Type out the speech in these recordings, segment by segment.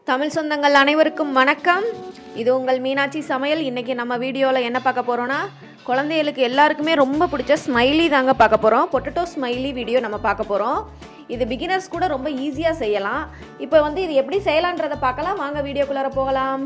தமிழ் சொந்தங்கள் அனைவருக்கும் வணக்கம் இது உங்கள் மீனாட்சி சமையல் இன்றைக்கி நம்ம வீடியோவில் என்ன பார்க்க போகிறோன்னா குழந்தைகளுக்கு எல்லாருக்குமே ரொம்ப பிடிச்ச ஸ்மைலி தாங்க பார்க்க போகிறோம் பொட்டேட்டோ ஸ்மைலி வீடியோ நம்ம பார்க்க போகிறோம் இது பிகினர்ஸ் கூட ரொம்ப ஈஸியாக செய்யலாம் இப்போ வந்து இது எப்படி செய்யலான்றதை பார்க்கலாம் வாங்க வீடியோக்குள்ளார போகலாம்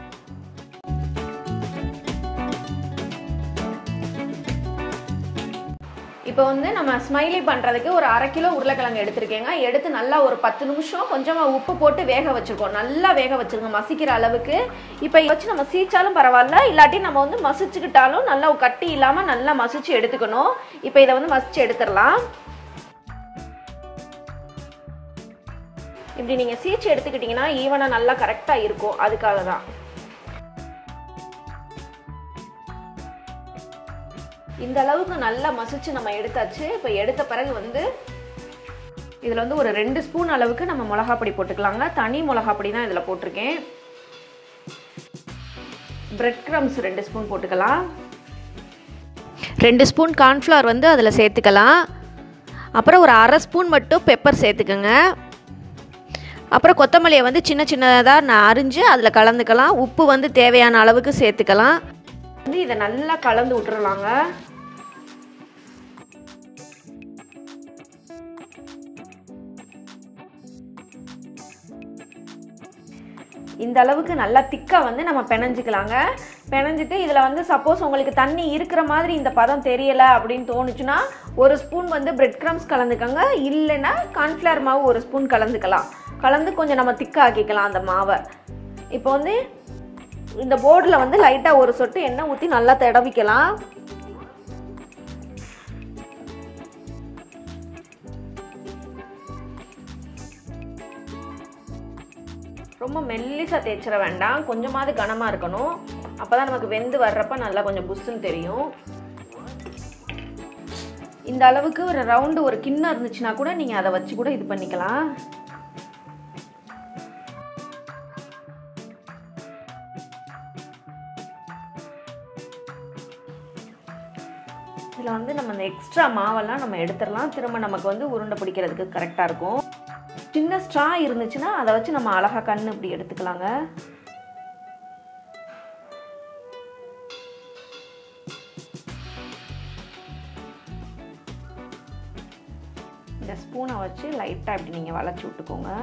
இப்போ வந்து நம்ம ஸ்மைலி பண்ணுறதுக்கு ஒரு அரை கிலோ உருளைக்கிழங்கு எடுத்திருக்கேங்க எடுத்து நல்லா ஒரு பத்து நிமிஷம் கொஞ்சமாக உப்பு போட்டு வேக வச்சுருக்கோம் நல்லா வேக வச்சுருங்க மசிக்கிற அளவுக்கு இப்போ வச்சு நம்ம சீச்சாலும் பரவாயில்ல இல்லாட்டி நம்ம வந்து மசிச்சுக்கிட்டாலும் நல்லா கட்டி இல்லாமல் நல்லா மசிச்சு எடுத்துக்கணும் இப்போ இதை வந்து மசிச்சு எடுத்துடலாம் இப்படி நீங்கள் சீச்சு எடுத்துக்கிட்டிங்கன்னா ஈவனாக நல்லா கரெக்டாக இருக்கும் அதுக்காக தான் இந்த அளவுக்கு நல்லா மசிச்சு நம்ம எடுத்தாச்சு இப்போ எடுத்த பிறகு வந்து இதில் வந்து ஒரு ரெண்டு ஸ்பூன் அளவுக்கு நம்ம மிளகா பொடி போட்டுக்கலாங்க தனி மிளகா பொடி தான் இதில் போட்டிருக்கேன் பிரெட் க்ரம்ஸ் ரெண்டு ஸ்பூன் போட்டுக்கலாம் ரெண்டு ஸ்பூன் கார்ன்ஃப்ளவர் வந்து அதில் சேர்த்துக்கலாம் அப்புறம் ஒரு அரை ஸ்பூன் மட்டும் பெப்பர் சேர்த்துக்கோங்க அப்புறம் கொத்தமல்லியை வந்து சின்ன சின்னதாக நான் அரிஞ்சு அதில் கலந்துக்கலாம் உப்பு வந்து தேவையான அளவுக்கு சேர்த்துக்கலாம் வந்து இதை நல்லா கலந்து விட்டுறலாங்க இந்த அளவுக்கு நல்லா திக்காக வந்து நம்ம பிணைஞ்சிக்கலாங்க பிணைஞ்சிட்டு இதில் வந்து சப்போஸ் உங்களுக்கு தண்ணி இருக்கிற மாதிரி இந்த பதம் தெரியலை அப்படின்னு தோணுச்சுன்னா ஒரு ஸ்பூன் வந்து பிரெட் க்ரம்ஸ் கலந்துக்கோங்க இல்லைன்னா கார்ன்ஃப்ளவர் மாவு ஒரு ஸ்பூன் கலந்துக்கலாம் கலந்து கொஞ்சம் நம்ம திக்காக ஆக்கிக்கலாம் அந்த மாவை இப்போ வந்து இந்த போர்டில் வந்து லைட்டாக ஒரு சொட்டு எண்ணெய் ஊற்றி நல்லா தடவிக்கலாம் ரொம்ப மெல்லிசாக தேய்ச்சிட வேண்டாம் கொஞ்சமாவது கனமாக இருக்கணும் அப்போ தான் நமக்கு வெந்து வர்றப்ப நல்லா கொஞ்சம் புஷ்ஷுன்னு தெரியும் இந்த அளவுக்கு ஒரு ரவுண்டு ஒரு கிண்ணம் இருந்துச்சுன்னா கூட நீங்கள் அதை வச்சு கூட இது பண்ணிக்கலாம் இதில் வந்து நம்ம இந்த எக்ஸ்ட்ரா மாவெல்லாம் நம்ம எடுத்துடலாம் திரும்ப நமக்கு வந்து உருண்டை பிடிக்கிறதுக்கு கரெக்டாக இருக்கும் சின்ன ஸ்ட்ரா இருந்துச்சுன்னா அதை வச்சு நம்ம அழகாக கண் இப்படி எடுத்துக்கலாங்க இந்த ஸ்பூனை வச்சு லைட்டாக இப்படி நீங்கள் வளைச்சி விட்டுக்கோங்க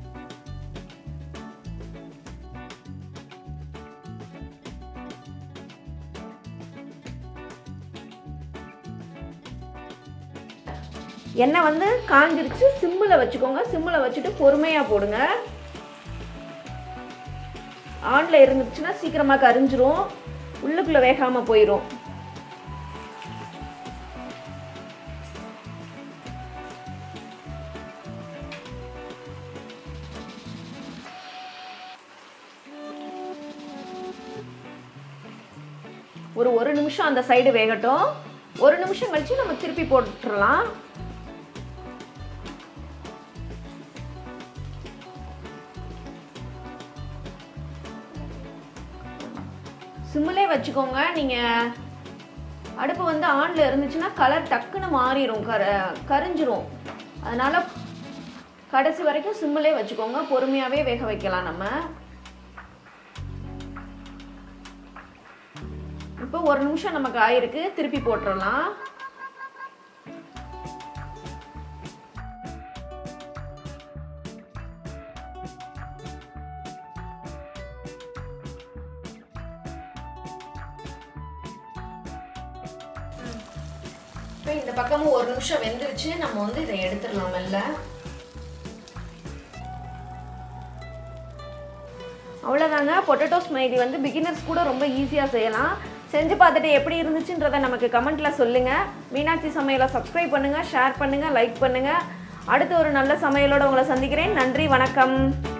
எண்ணெய் வந்து காஞ்சிருச்சு சிம்மில் வச்சுக்கோங்க சிம்மில் வச்சுட்டு பொறுமையாக போடுங்க ஆனில் இருந்துச்சுன்னா சீக்கிரமாக கரிஞ்சிரும் உள்ளுக்குள்ளே வேகாமல் போயிடும் ஒரு ஒரு நிமிஷம் அந்த சைடு வேகட்டும் ஒரு நிமிஷம் கழிச்சு நம்ம திருப்பி போட்டுடலாம் சிம்மிலே வச்சுக்கோங்க நீங்கள் அடுப்பு வந்து ஆனில் இருந்துச்சுன்னா கலர் டக்குன்னு மாறிடும் கர கரிஞ்சிரும் அதனால் கடைசி வரைக்கும் சிம்மிலே வச்சுக்கோங்க பொறுமையாகவே வேக வைக்கலாம் நம்ம இப்போ ஒரு நிமிஷம் நமக்கு ஆயிருக்கு திருப்பி போட்டுடலாம் இப்போ இந்த பக்கமும் ஒரு நிமிஷம் வெந்துருச்சு நம்ம வந்து இதை எடுத்துடலாம் மெல்ல அவ்வளோதாங்க பொட்டேட்டோ ஸ்மைலி வந்து பிகினர்ஸ் கூட ரொம்ப ஈஸியாக செய்யலாம் செஞ்சு பார்த்துட்டு எப்படி இருந்துச்சுன்றதை நமக்கு கமெண்ட்டில் சொல்லுங்கள் மீனாட்சி சமையலை சப்ஸ்கிரைப் பண்ணுங்கள் ஷேர் பண்ணுங்கள் லைக் பண்ணுங்கள் அடுத்து ஒரு நல்ல சமையலோடு உங்களை சந்திக்கிறேன் நன்றி வணக்கம்